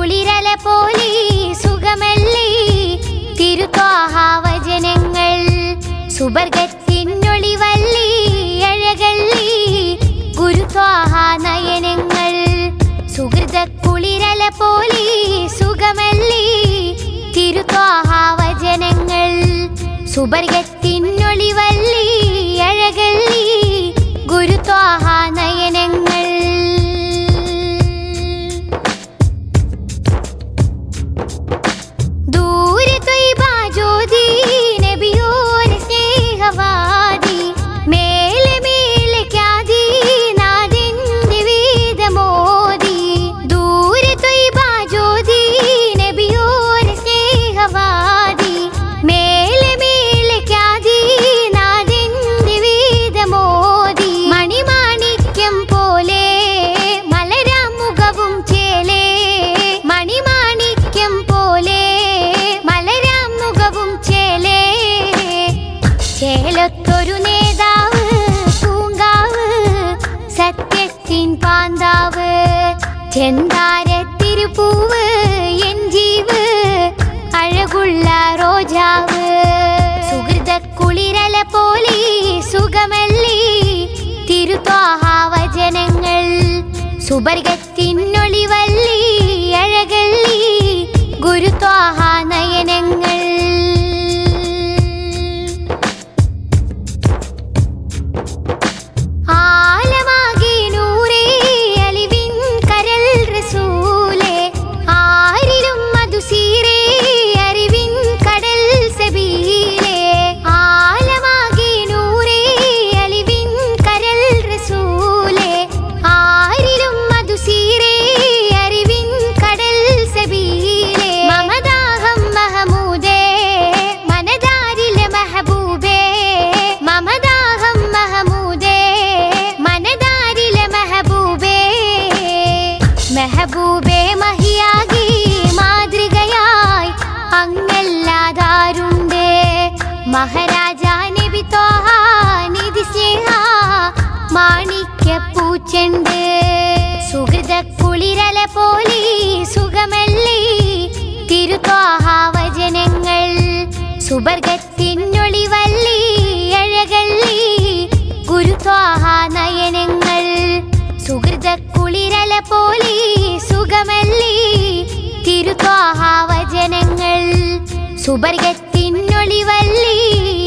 കുളിരല പോലെ സുഖമല്ലേ തിരുത്വാഹാവചനങ്ങൾ സുബർഗത്തിനൊളിവല്ലി അഴകല്ലി ഗുരുത്വാഹ നയനങ്ങൾ സുഹൃത കുളിരല പോലെ സുഖമല്ലി തിരുത്വാഹാവചനങ്ങൾ സുബർഗത്തിനൊളിവല്ലി അഴകല്ലി ഗുരുത്വാഹ നയനങ്ങൾ ദൂരെ ത്വയ്ബാ ജ്യോതി നബിയോരെ സ്നേഹവാദി മേലെ മേലെ ഖ്യാതി നാദിന്റെ വേദമോദി ദൂരെ ത്വയ്ബാ ജ്യോതി നബിയോരെ സ്നേഹവാദി മേലെ മേലെ ഖ്യാതി നാദിന്റെ വേദമോദി മണിമാണിക്യം പോലെ മലരാം മുഖവും ചേലേ മണിമാണിക്യം പോലെ മലരാം മുഖവും ചേലേ ചേലത്തൊരു നേതാവ് പൂങ്കാവ് സത്യത്തിൻ പാന്താവ് ചെന്താരത്തിരുപൂവ് എൻ ജീവ് അഴകുള്ള റോജാവ് സുഹൃത കുളിരല പോലെ സുഖമല്ലേ തിരുത്വാഹാവചനങ്ങൾ സുബർഗത്തിനൊളിവല്ലി അഴകല്ലി ഗുരുത്വാഹ നയനങ്ങൾ ആലമാകെ നൂറേ അലിവിൻ കരൽ റസൂലേ ആരിലും മധുസീരേ അറിവിൻ കടൽ സബീലേ ആലമാകെ നൂറേ അലിവിൻ കരൽ റസൂലേ ആരിലും മധുസീരേ അറിവിൻ കടൽ സബീലേ മമദാഹം മഹമൂദേ മനദാരിലെ മെഹബൂബേ മമദാഹം മഹമൂദേ മനദാരിലെ മെഹബൂബേ മെഹബൂബേ മഹിയാകി മാതൃകയായി അങ്ങല്ലാതാരുണ്ട് മഹാരാജ നബി ത്വാഹ നിധി സ്നേഹ മാണിക്യ പൂച്ചണ്ട് സുഹൃത കുളിരല പോലെ സുഖമല്ലേ തിരുത്വാഹാവചനങ്ങൾ സുബർഗത്തിനൊളിവല്ലി അഴകല്ലി ഗുരുത്വാഹ നയനങ്ങൾ സുഹൃത കുളിരല പോലെ സുഖമല്ലേ തിരുത്വാഹാവചനങ്ങൾ സുബർഗത്തിനൊളിവല്ലി